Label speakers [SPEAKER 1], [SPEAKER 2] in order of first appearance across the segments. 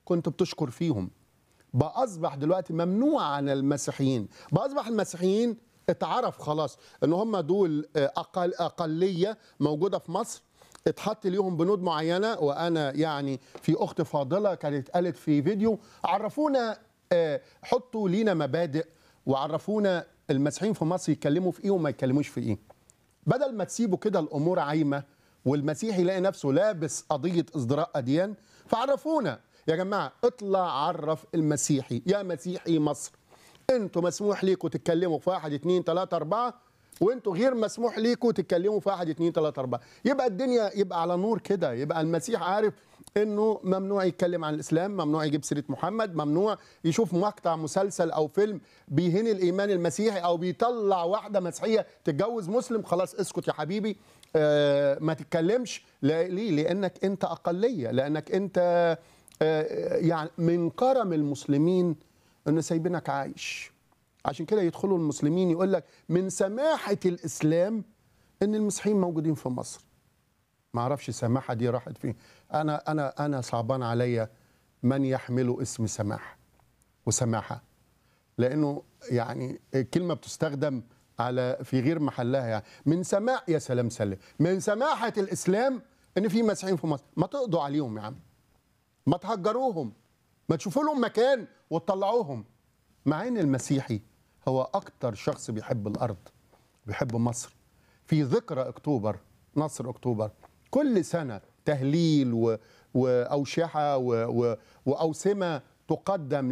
[SPEAKER 1] كنت بتشكر فيهم بقى اصبح دلوقتي ممنوع عن المسيحيين بقى اصبح المسيحيين اتعرف خلاص ان هم دول أقل اقليه موجوده في مصر اتحط ليهم بنود معينه وانا يعني في اخت فاضله كانت قالت في فيديو عرفونا آه، حطوا لينا مبادئ وعرفونا المسيحيين في مصر يتكلموا في ايه وما يتكلموش في ايه بدل ما تسيبوا كده الامور عايمه والمسيحي يلاقي نفسه لابس قضيه ازدراء اديان فعرفونا يا جماعه اطلع عرف المسيحي يا مسيحي مصر انتوا مسموح ليكم تتكلموا في واحد اتنين تلاته اربعه وانتوا غير مسموح ليكم تتكلموا في واحد اتنين تلاته اربعه يبقى الدنيا يبقى على نور كده يبقى المسيح عارف انه ممنوع يتكلم عن الاسلام ممنوع يجيب سيره محمد ممنوع يشوف مقطع مسلسل او فيلم بيهين الايمان المسيحي او بيطلع واحده مسيحيه تتجوز مسلم خلاص اسكت يا حبيبي آه ما تتكلمش لا- ليه لانك انت اقليه لانك انت آه يعني من كرم المسلمين ان سايبينك عايش عشان كده يدخلوا المسلمين يقول لك من سماحه الاسلام ان المسيحيين موجودين في مصر ما اعرفش السماحه دي راحت فين انا انا انا صعبان عليا من يحمل اسم سماح وسماحه لانه يعني الكلمه بتستخدم على في غير محلها يعني من سماح يا سلام سلم من سماحه الاسلام ان في مسيحيين في مصر ما تقضوا عليهم يا عم ما تهجروهم ما تشوفوا لهم مكان وتطلعوهم مع ان المسيحي هو اكتر شخص بيحب الارض بيحب مصر في ذكرى اكتوبر نصر اكتوبر كل سنه تهليل و... واوشحه و... و... واوسمه تقدم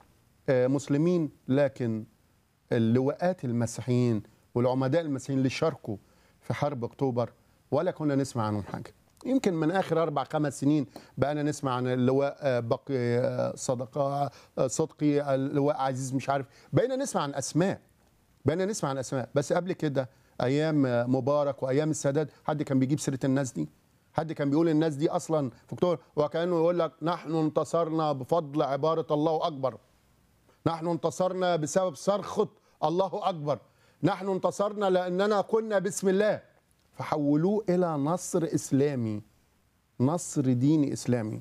[SPEAKER 1] لمسلمين لكن اللواءات المسيحيين والعمداء المسيحيين اللي شاركوا في حرب اكتوبر ولا كنا نسمع عنهم حاجه يمكن من اخر اربع خمس سنين بقينا نسمع عن اللواء آه، بقي آه، صدقه آه، صدقي اللواء عزيز مش عارف بقينا نسمع عن اسماء بقينا نسمع عن اسماء بس قبل كده ايام مبارك وايام السادات حد كان بيجيب سيره الناس دي حد كان بيقول الناس دي اصلا في اكتوبر وكانه يقول لك نحن انتصرنا بفضل عباره الله اكبر نحن انتصرنا بسبب صرخه الله اكبر نحن انتصرنا لاننا قلنا بسم الله فحولوه الى نصر اسلامي نصر ديني اسلامي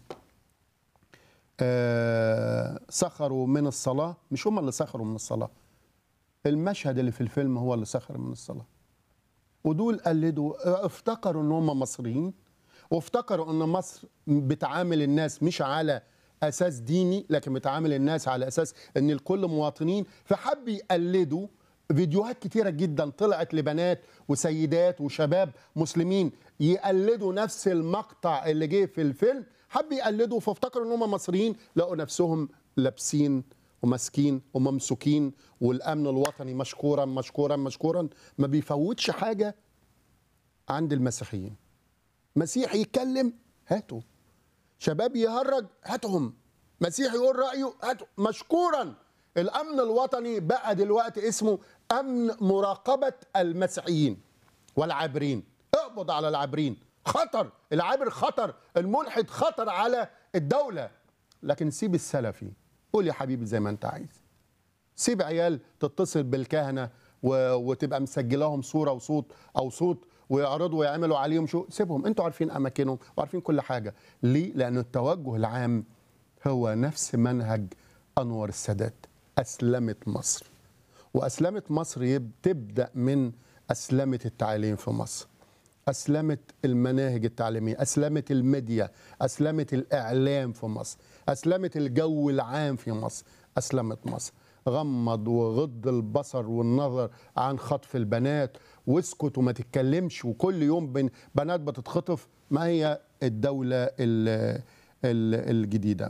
[SPEAKER 1] آه سخروا من الصلاه مش هم اللي سخروا من الصلاه المشهد اللي في الفيلم هو اللي سخر من الصلاه ودول قلدوا افتكروا ان هم مصريين وافتكروا ان مصر بتعامل الناس مش على اساس ديني لكن بتعامل الناس على اساس ان الكل مواطنين فحب يقلدوا فيديوهات كتيره جدا طلعت لبنات وسيدات وشباب مسلمين يقلدوا نفس المقطع اللي جه في الفيلم حب يقلدوا فافتكروا ان هم مصريين لقوا نفسهم لابسين وماسكين وممسوكين والامن الوطني مشكورا مشكورا مشكورا ما بيفوتش حاجه عند المسيحيين مسيحي يتكلم هاتوا شباب يهرج هاتهم مسيحي يقول رايه هاتوا مشكورا الامن الوطني بقى دلوقتي اسمه امن مراقبه المسيحيين والعابرين اقبض على العابرين خطر العابر خطر الملحد خطر على الدوله لكن سيب السلفي قول يا حبيبي زي ما انت عايز سيب عيال تتصل بالكهنه و... وتبقى مسجلاهم صوره وصوت او صوت ويعرضوا ويعملوا عليهم شو سيبهم انتوا عارفين اماكنهم وعارفين كل حاجه ليه لان التوجه العام هو نفس منهج انور السادات اسلمت مصر واسلمت مصر يب- تبدا من اسلمه التعليم في مصر أسلمت المناهج التعليمية أسلمت الميديا أسلمت الإعلام في مصر أسلمت الجو العام في مصر أسلمت مصر غمض وغض البصر والنظر عن خطف البنات واسكت وما تتكلمش وكل يوم بن- بنات بتتخطف ما هي الدولة ال- ال- الجديدة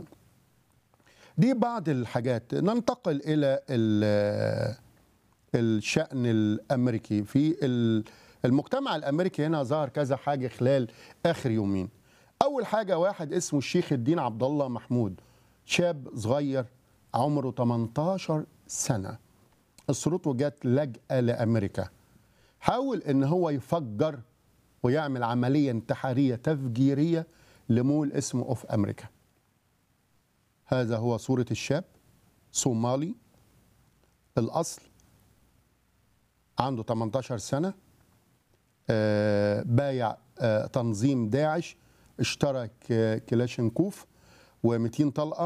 [SPEAKER 1] دي بعض الحاجات ننتقل إلى ال- الشأن الأمريكي في ال- المجتمع الأمريكي هنا ظهر كذا حاجة خلال آخر يومين أول حاجة واحد اسمه الشيخ الدين عبد الله محمود شاب صغير عمره 18 سنة أسرته جت لجأة لأمريكا حاول إن هو يفجر ويعمل عملية انتحارية تفجيرية لمول اسمه أوف أمريكا هذا هو صورة الشاب صومالي الأصل عنده 18 سنة آه، بايع آه، تنظيم داعش اشترى ك- كلاشينكوف و200 طلقة